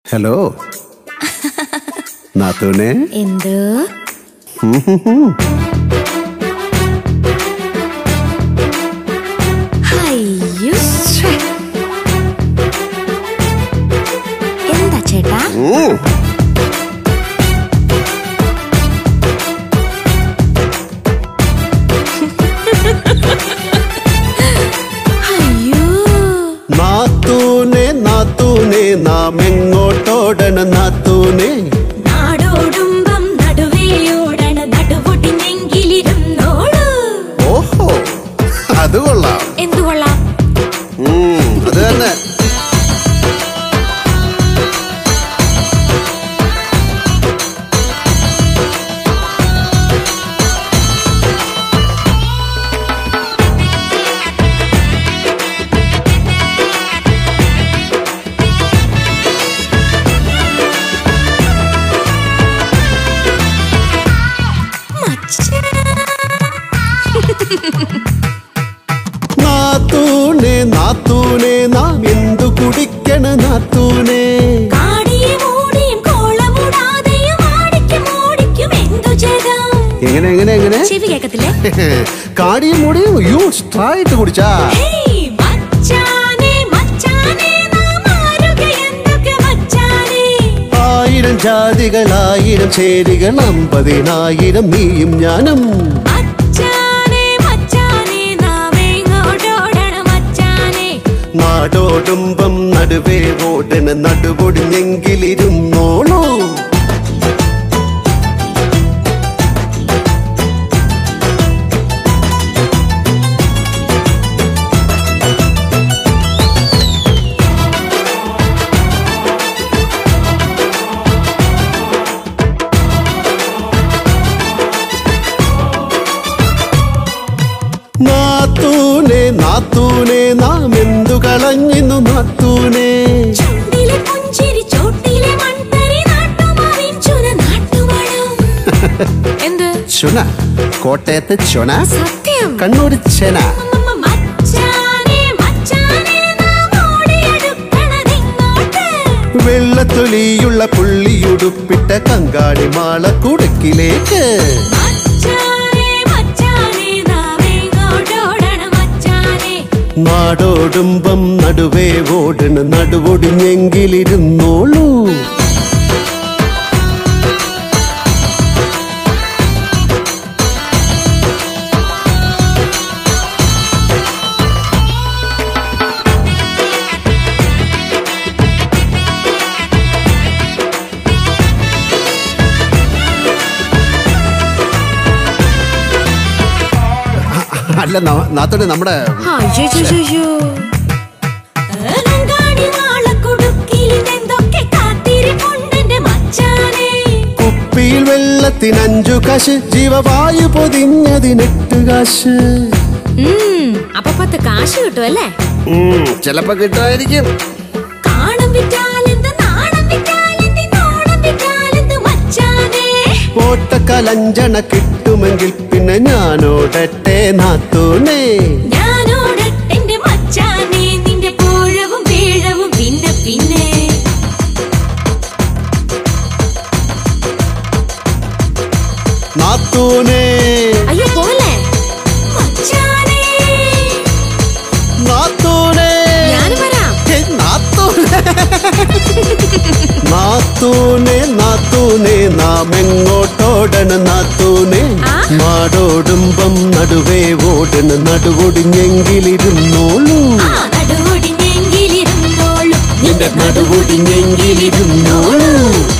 Hello നാത്തൂനെ എന്ത് അയ്യോ ശ്ശേ. എന്താ ചേട്ടാ ഉം. അയ്യോ നാത്തൂനെ നാത്തൂനെ നാം എങ്ങോട്ടോടണ നാത്തൂനെ നാടോടുമ്പം നടുവേയോടണ നടുപൊട്ടിഞ്ഞെങ്കിലിരുന്നോളൂ ഓഹോ അത് കൊള്ളാം എന്തു കൊള്ളാം ഉം, അത് തന്നെ മച്ചാ. നാത്തൂനെ നാത്തൂനെ നാം എന്തു കുടിക്കണ നാത്തൂനെ കാടിയും മൂടിയും കോളമൂടാതെയും ആടിക്കും ഓടിക്കും എന്തു ചെയ്താം എങ്ങനെ എങ്ങനെ എങ്ങനെ ചെവി കേക്കത്തില്ലേ കാടിയും മുടിയും യൂ സ്ട്രായിട്ട് കുടിച്ചാ ഹേയ് മച്ചാനെ മച്ചാനെ നാം ആരൊക്കെ എന്തൊക്കെ മച്ചാനെ ആയിരം ജാതികളായിരം ചേരികൾ അമ്പതിനായിരം നീയും ഞാനും മച്ചാനെ മച്ചാനെ നാം എങ്ങോട്ടോടണം മച്ചാനെ നാടോടുമ്പം നടുവേ ഓടന നടുപൊടിഞ്ഞെങ്കിലിരുന്നോളൂ നാത്തൂനെ നാത്തൂനെ നാം എന്തു കളഞ്ഞിന്നു നാത്തൂനെ ചുണ്ടിലെ പുഞ്ചിരി ചോട്ടിലെ മൺതരി നാട്ടുമാവിൻ ചുന നാട്ടുമണം എന്ത് ചുന കോട്ടയത്തെ ചുന സത്യം കണ്ണൂർ ചെന മമ്മ മച്ചാനെ മച്ചാനെ നാം ഓടിയെടുക്കണതിങ്ങോട്ട് വെള്ളത്തൊലിയുള്ള പുള്ളിയുടുപ്പിട്ട കങ്കാടി മാള കുടുക്കിലേക്ക് മച്ചാനെ മച്ചാനെ നാം എങ്ങോട്ടോടണം മച്ചാനെ നാടോടുമ്പം നടുവേ ഓടണ നടുവൊടിഞ്ഞെങ്കിലിരുന്നോളൂ അല്ല ന- നാത്തോടെ നമ്മുടെ അലങ്കാടി വാളക്കുടുക്കിൽ എന്തൊക്കെ കാത്തിരിപ്പുണ്ടെന്റെ മച്ചാനെ കുപ്പിയിൽ വെള്ളത്തിനഞ്ചു കാശ് ജീവവായു പൊതിഞ്ഞതിനെട്ട് കാശ് അപ്പൊ പത്ത് കാശ് കിട്ടുമല്ലേ ഉം, ചിലപ്പോ കിട്ടുമായിരിക്കും കാണം വിറ്റാലെന്ത് നാണം വിറ്റാലെന്ത് നോണം വിറ്റാലെന്ത് മച്ചാനെ ഓട്ടക്കലഞ്ചണ കിട്ടുമെങ്കിൽ പിന്നെ ഞാനോടട്ടെ നാത്തൂനെ ഞാനോട് എന്റെ മച്ചാനെ നിന്റെ പൂഴവും വീഴവും പിന്നെ പിന്നെ നാത്തൂനെ അയ്യോ പോലെ മച്ചാനെ നാത്തൂനെ ഞാനും വരാം ഹേ, നാത്തൂനെ നാത്തൂനെ നാത്തൂനെ നാം എങ്ങോട്ടോടണ നാത്തൂനെ ആ? നാടോടുമ്പം നടുവേ ഓടണ നടുവൊടിഞ്ഞെങ്കിലിരുന്നോളൂ ആ നടുവൊടിഞ്ഞെങ്കിലിരുന്നോളൂ നിന്റെ നടുവൊടിഞ്ഞെങ്കിലിരുന്നോളൂ